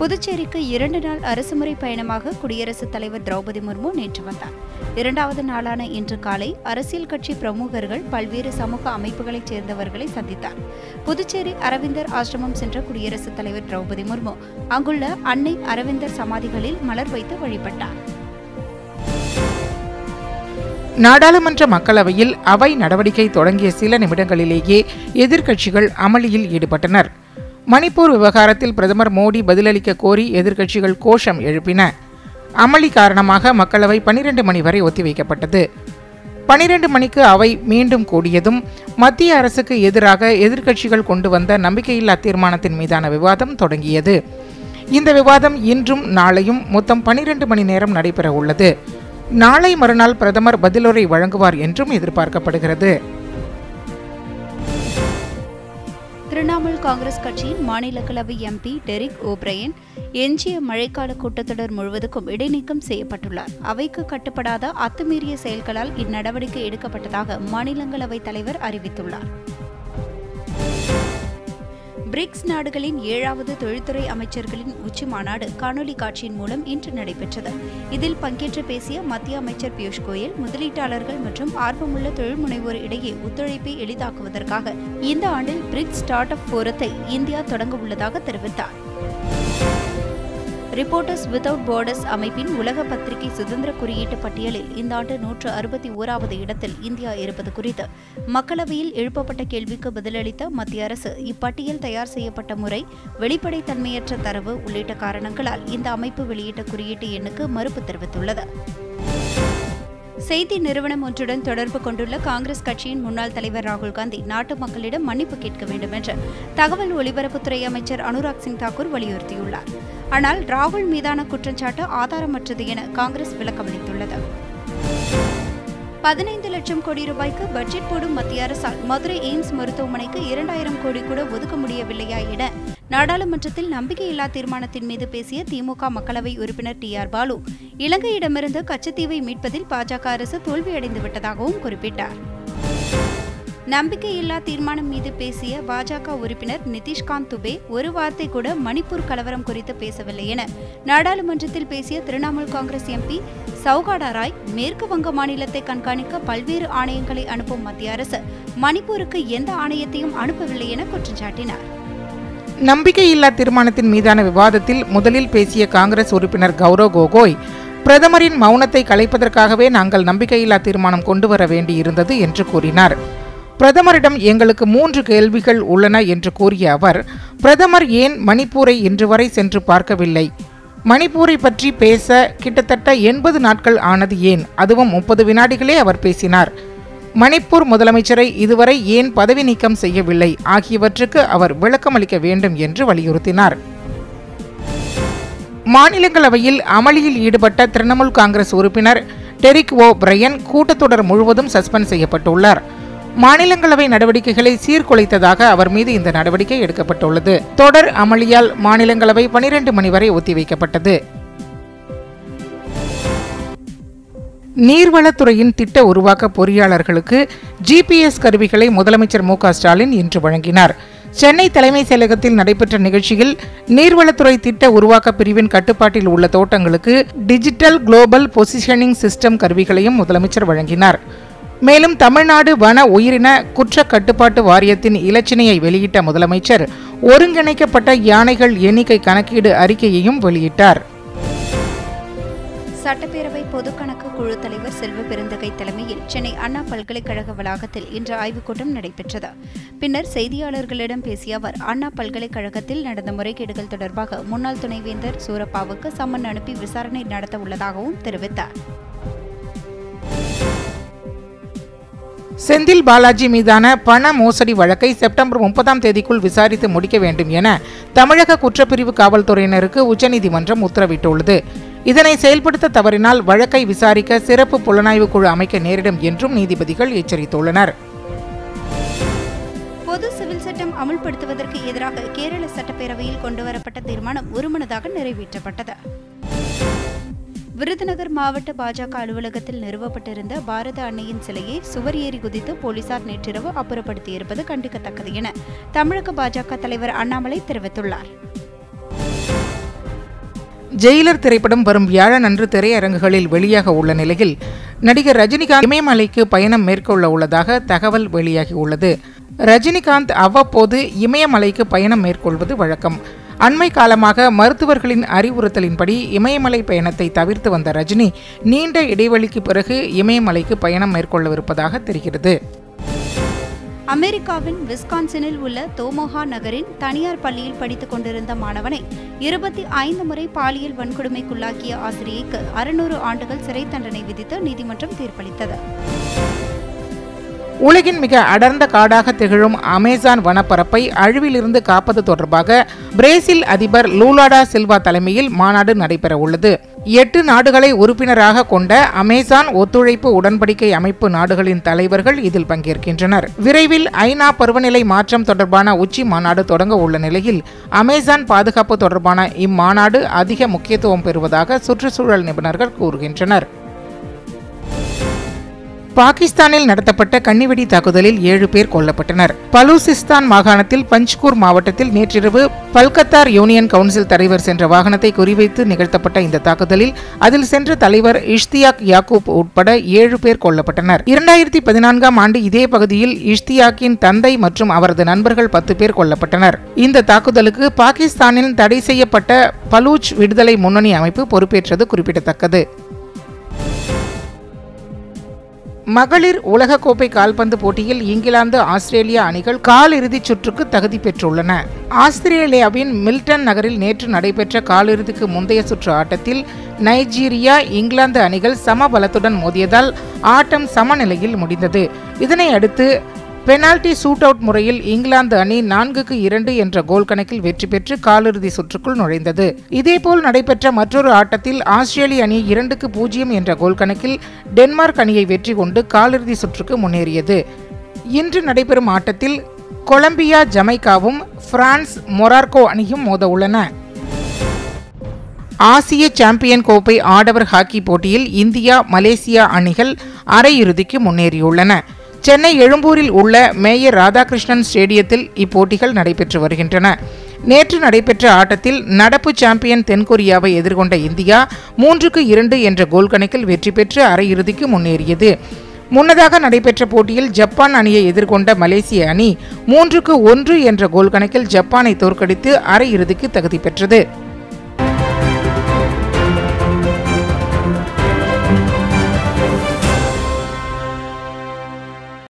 புதுச்சேரிக்கு இரண்டு நாள் அரசுமுறை பயணமாக குடியரசுத் தலைவர் திரௌபதி முர்மு நேற்று வந்தார் இரண்டாவது நாளான இன்று காலை அரசியல் கட்சி பிரமுகர்கள் பல்வேறு சமூக அமைப்புகளைச் சேர்ந்தவர்களை சந்தித்தார் புதுச்சேரி அரவிந்தர் ஆசிரமம் சென்ற குடியரசுத் தலைவர் திரௌபதி முர்மு அங்குள்ள அன்னை அரவிந்தர் சமாதிகளில் மலர் வைத்து வழிபட்டார் நாடாளுமன்ற மக்களவையில் அவை நடவடிக்கை தொடங்கிய சில நிமிடங்களிலேயே எதிர்க்கட்சிகள் அமளியில் ஈடுபட்டனர் மணிப்பூர் விவகாரத்தில் பிரதமர் மோடி பதிலளிக்க கோரி எதிர்க்கட்சிகள் கோஷம் எழுப்பின அமளி காரணமாக மக்களவை பனிரெண்டு மணி வரை ஒத்திவைக்கப்பட்டது பனிரெண்டு மணிக்கு அவை மீண்டும் கூடியதும் மத்திய அரசுக்கு எதிராக எதிர்க்கட்சிகள் கொண்டு வந்த நம்பிக்கையில்லா தீர்மானத்தின் மீதான விவாதம் தொடங்கியது இந்த விவாதம் இன்றும் நாளையும் மொத்தம் பனிரெண்டு மணி நேரம் நடைபெற உள்ளது நாளை மறுநாள் பிரதமர் பதிலுரை வழங்குவார் என்றும் எதிர்பார்க்கப்படுகிறது திரிணாமுல் காங்கிரஸ் கட்சியின் மாநிலங்களவை எம்பி டெரிக் ஓப்ரையன் எஞ்சிய மழைக்கால கூட்டத்தொடர் முழுவதுக்கும் இடைநீக்கம் செய்யப்பட்டுள்ளார் அவைக்கு கட்டுப்படாத அத்துமீறிய செயல்களால் இந்நடவடிக்கை எடுக்கப்பட்டதாக மாநிலங்களவை தலைவர் அறிவித்துள்ளார் பிரிக்ஸ் நாடுகளின் ஏழாவது தொழில்துறை அமைச்சர்களின் உச்சி மாநாடு காணொலி காட்சியின் மூலம் இன்று நடைபெற்றது இதில் பங்கேற்று பேசிய மத்திய அமைச்சர் பியூஷ் கோயல் முதலீட்டாளர்கள் மற்றும் ஆர்வமுள்ள தொழில் முனைவோர் இடையே ஒத்துழைப்பை எளிதாக்குவதற்காக இந்த ஆண்டில் பிரிக்ஸ் ஸ்டார்ட் அப் போரத்தை இந்தியா தொடங்க உள்ளதாக தெரிவித்தார் ரிப்போர்ட்டர்ஸ் வித்தவுட் பார்டர்ஸ் அமைப்பின் உலக பத்திரிகை சுதந்திர குறியீட்டு பட்டியலில் இந்த ஆண்டு நூற்று அறுபத்தி ஓராவது இடத்தில் இந்தியா இருப்பது குறித்து மக்களவையில் எழுப்பப்பட்ட கேள்விக்கு பதிலளித்த மத்திய அரசு இப்பட்டியல் தயார் செய்யப்பட்ட முறை வெளிப்படைத்தன்மையற்ற தரவு உள்ளிட்ட காரணங்களால் இந்த அமைப்பு வெளியிட்ட குறியீட்டு எண்ணுக்கு மறுப்பு தெரிவித்துள்ளது செய்தி நிறுவனம் ஒன்றுடன் தொடர்பு கொண்டுள்ள காங்கிரஸ் கட்சியின் முன்னாள் தலைவர் ராகுல் காந்தி நாட்டு மக்களிடம் மன்னிப்பு கேட்க வேண்டும் என்று தகவல் ஒலிபரப்புத்துறை அமைச்சர் அனுராக் சிங் தாக்கூர் வலியுறுத்தியுள்ளார் ஆனால் ராகுல் மீதான குற்றச்சாட்டு ஆதாரமற்றது என காங்கிரஸ் விளக்கமளித்துள்ளது பதினைந்து லட்சம் கோடி ரூபாய்க்கு பட்ஜெட் போடும் மத்திய அரசால் மதுரை எய்ம்ஸ் மருத்துவமனைக்கு இரண்டாயிரம் கோடி கூட ஒதுக்க முடியவில்லையா என நாடாளுமன்றத்தில் நம்பிக்கையில்லா தீர்மானத்தின் மீது பேசிய திமுக மக்களவை உறுப்பினர் டி ஆர் பாலு இலங்கையிடமிருந்து கச்சத்தீவை மீட்பதில் பாஜக அரசு தோல்வியடைந்து விட்டதாகவும் குறிப்பிட்டார் நம்பிக்கையில்லா தீர்மானம் மீது பேசிய பாஜக உறுப்பினர் நிதிஷ்காந்த் துபே ஒரு வார்த்தை கூட மணிப்பூர் கலவரம் குறித்து பேசவில்லை என நாடாளுமன்றத்தில் பேசிய திரிணாமுல் காங்கிரஸ் எம்பி சௌகாடா ராய் மேற்கு வங்க மாநிலத்தை கண்காணிக்க பல்வேறு ஆணையங்களை அனுப்பும் மத்திய அரசு மணிப்பூருக்கு எந்த ஆணையத்தையும் அனுப்பவில்லை என குற்றம் சாட்டினார் நம்பிக்கையில்லா தீர்மானத்தின் மீதான விவாதத்தில் முதலில் பேசிய காங்கிரஸ் உறுப்பினர் கௌரவ் கோகோய் பிரதமரின் மௌனத்தை கலைப்பதற்காகவே நாங்கள் நம்பிக்கையில்லா தீர்மானம் கொண்டு வர வேண்டியிருந்தது என்று கூறினார் பிரதமரிடம் எங்களுக்கு மூன்று கேள்விகள் உள்ளன என்று கூறிய அவர் பிரதமர் ஏன் மணிப்பூரை இன்று வரை சென்று பார்க்கவில்லை மணிப்பூரை பற்றி பேச கிட்டத்தட்ட எண்பது நாட்கள் ஆனது ஏன் அதுவும் முப்பது வினாடிகளே அவர் பேசினார் மணிப்பூர் முதலமைச்சரை இதுவரை ஏன் பதவி நீக்கம் செய்யவில்லை ஆகியவற்றுக்கு அவர் விளக்கமளிக்க வேண்டும் என்று வலியுறுத்தினார் மாநிலங்களவையில் அமளியில் ஈடுபட்ட திரிணாமுல் காங்கிரஸ் உறுப்பினர் டெரிக் ஓ பிரையன் கூட்டத்தொடர் முழுவதும் சஸ்பெண்ட் செய்யப்பட்டுள்ளார் மாநிலங்களவை நடவடிக்கைகளை சீர்குலைத்ததாக அவர் மீது இந்த நடவடிக்கை எடுக்கப்பட்டுள்ளது தொடர் அமளியால் மாநிலங்களவை பனிரெண்டு மணி வரை ஒத்திவைக்கப்பட்டது நீர்வளத்துறையின் திட்ட உருவாக்க பொறியாளர்களுக்கு ஜிபிஎஸ் கருவிகளை முதலமைச்சர் மு க ஸ்டாலின் இன்று வழங்கினார் சென்னை தலைமைச் செயலகத்தில் நடைபெற்ற நிகழ்ச்சியில் நீர்வளத்துறை திட்ட உருவாக்க பிரிவின் கட்டுப்பாட்டில் உள்ள தோட்டங்களுக்கு டிஜிட்டல் குளோபல் பொசிஷனிங் சிஸ்டம் கருவிகளையும் முதலமைச்சர் வழங்கினார் மேலும் தமிழ்நாடு வன உயிரின குற்ற கட்டுப்பாட்டு வாரியத்தின் இலச்சினையை வெளியிட்ட முதலமைச்சர் ஒருங்கிணைக்கப்பட்ட யானைகள் எண்ணிக்கை கணக்கீடு அறிக்கையையும் வெளியிட்டார் சட்டப்பேரவை பொதுக்கணக்கு குழு தலைவர் செல்வ பெருந்தகை தலைமையில் சென்னை அண்ணா பல்கலைக்கழக வளாகத்தில் இன்று ஆய்வுக் கூட்டம் நடைபெற்றது பின்னர் செய்தியாளர்களிடம் பேசிய அவர் அண்ணா பல்கலைக்கழகத்தில் நடந்த முறைகேடுகள் தொடர்பாக முன்னாள் துணைவேந்தர் சூரப்பாவுக்கு சம்மன் அனுப்பி விசாரணை நடத்த உள்ளதாகவும் தெரிவித்தார் செந்தில் பாலாஜி மீதான பண மோசடி வழக்கை செப்டம்பர் முப்பதாம் தேதிக்குள் விசாரித்து முடிக்க வேண்டும் என தமிழக குற்றப்பிரிவு காவல்துறையினருக்கு உச்சநீதிமன்றம் உத்தரவிட்டுள்ளது இதனை செயல்படுத்த தவறினால் வழக்கை விசாரிக்க சிறப்பு புலனாய்வு குழு அமைக்க நேரிடும் என்றும் நீதிபதிகள் எச்சரித்துள்ளனர் பொது சிவில் சட்டம் அமுல்படுத்துவதற்கு எதிராக கேரள சட்டப்பேரவையில் கொண்டுவரப்பட்ட தீர்மானம் ஒருமனதாக நிறைவேற்றப்பட்டது விருதுநகர் மாவட்ட பாஜக அலுவலகத்தில் நிறுவப்பட்டிருந்த பாரத அன்னையின் சிலையை சுவர் ஏறி குதித்து போலீசார் நேற்றிரவு அப்புறப்படுத்தியிருப்பது கண்டிக்கத்தக்கது என தமிழக பாஜக தலைவர் அண்ணாமலை தெரிவித்துள்ளார் ஜெயிலர் திரைப்படம் வரும் வியாழன் அன்று திரையரங்குகளில் வெளியாக உள்ள நிலையில் நடிகர் ரஜினிகாந்த் இமயமலைக்கு பயணம் மேற்கொள்ள உள்ளதாக தகவல் வெளியாகியுள்ளது ரஜினிகாந்த் அவ்வப்போது இமயமலைக்கு பயணம் மேற்கொள்வது வழக்கம் அண்மை காலமாக மருத்துவர்களின் அறிவுறுத்தலின்படி இமயமலை பயணத்தை தவிர்த்து வந்த ரஜினி நீண்ட இடைவெளிக்கு பிறகு இமயமலைக்கு பயணம் மேற்கொள்ளவிருப்பதாக தெரிகிறது அமெரிக்காவின் விஸ்கான்சினில் உள்ள தோமோஹா நகரின் தனியார் பள்ளியில் படித்துக் கொண்டிருந்த மாணவனை இருபத்தி ஐந்து முறை பாலியல் வன்கொடுமைக்குள்ளாக்கிய ஆசிரியைக்கு அறுநூறு ஆண்டுகள் சிறை தண்டனை விதித்து நீதிமன்றம் தீர்ப்பளித்தது உலகின் மிக அடர்ந்த காடாக திகழும் அமேசான் வனப்பரப்பை அழிவிலிருந்து காப்பது தொடர்பாக பிரேசில் அதிபர் லூலாடா சில்வா தலைமையில் மாநாடு நடைபெற உள்ளது எட்டு நாடுகளை உறுப்பினராக கொண்ட அமேசான் ஒத்துழைப்பு உடன்படிக்கை அமைப்பு நாடுகளின் தலைவர்கள் இதில் பங்கேற்கின்றனர் விரைவில் ஐநா பருவநிலை மாற்றம் தொடர்பான உச்சி மாநாடு தொடங்க உள்ள நிலையில் அமேசான் பாதுகாப்பு தொடர்பான இம்மாநாடு அதிக முக்கியத்துவம் பெறுவதாக சுற்றுச்சூழல் நிபுணர்கள் கூறுகின்றனர் பாகிஸ்தானில் நடத்தப்பட்ட கன்னிவெடி தாக்குதலில் ஏழு பேர் கொல்லப்பட்டனர் பலூசிஸ்தான் மாகாணத்தில் பஞ்ச்கூர் மாவட்டத்தில் நேற்றிரவு பல்கத்தார் யூனியன் கவுன்சில் தலைவர் சென்ற வாகனத்தை குறிவைத்து நிகழ்த்தப்பட்ட இந்த தாக்குதலில் அதில் சென்ற தலைவர் இஷ்தியாக் யாக்கூப் உட்பட ஏழு பேர் கொல்லப்பட்டனர் இரண்டாயிரத்தி பதினான்காம் ஆண்டு இதே பகுதியில் இஷ்தியாக்கின் தந்தை மற்றும் அவரது நண்பர்கள் பத்து பேர் கொல்லப்பட்டனர் இந்த தாக்குதலுக்கு பாகிஸ்தானில் தடை செய்யப்பட்ட பலூச் விடுதலை முன்னணி அமைப்பு பொறுப்பேற்றது குறிப்பிடத்தக்கது மகளிர் உலகக்கோப்பை கால்பந்து போட்டியில் இங்கிலாந்து ஆஸ்திரேலியா அணிகள் காலிறுதிச் சுற்றுக்கு தகுதி பெற்றுள்ளன ஆஸ்திரேலியாவின் மில்டன் நகரில் நேற்று நடைபெற்ற காலிறுதிக்கு முந்தைய சுற்று ஆட்டத்தில் நைஜீரியா இங்கிலாந்து அணிகள் சம பலத்துடன் மோதியதால் ஆட்டம் சமநிலையில் முடிந்தது இதனை அடுத்து பெனால்டி சூட் அவுட் முறையில் இங்கிலாந்து அணி நான்குக்கு இரண்டு என்ற கோல் கணக்கில் வெற்றி பெற்று காலிறுதி சுற்றுக்குள் நுழைந்தது இதேபோல் நடைபெற்ற மற்றொரு ஆட்டத்தில் ஆஸ்திரேலிய அணி இரண்டுக்கு பூஜ்ஜியம் என்ற கோல் கணக்கில் டென்மார்க் அணியை வெற்றி கொண்டு காலிறுதி சுற்றுக்கு முன்னேறியது இன்று நடைபெறும் ஆட்டத்தில் கொலம்பியா ஜமைக்காவும் பிரான்ஸ் மொரார்கோ அணியும் மோத உள்ளன ஆசிய சாம்பியன் கோப்பை ஆடவர் ஹாக்கி போட்டியில் இந்தியா மலேசியா அணிகள் அரையிறுதிக்கு முன்னேறியுள்ளன சென்னை எழும்பூரில் உள்ள மேயர் ராதாகிருஷ்ணன் ஸ்டேடியத்தில் இப்போட்டிகள் நடைபெற்று வருகின்றன நேற்று நடைபெற்ற ஆட்டத்தில் நடப்பு சாம்பியன் தென்கொரியாவை எதிர்கொண்ட இந்தியா மூன்றுக்கு இரண்டு என்ற கோல் கணக்கில் வெற்றி பெற்று அரையிறுதிக்கு முன்னேறியது முன்னதாக நடைபெற்ற போட்டியில் ஜப்பான் அணியை எதிர்கொண்ட மலேசிய அணி மூன்றுக்கு ஒன்று என்ற கோல் கணக்கில் ஜப்பானை தோற்கடித்து அரையிறுதிக்கு தகுதி பெற்றது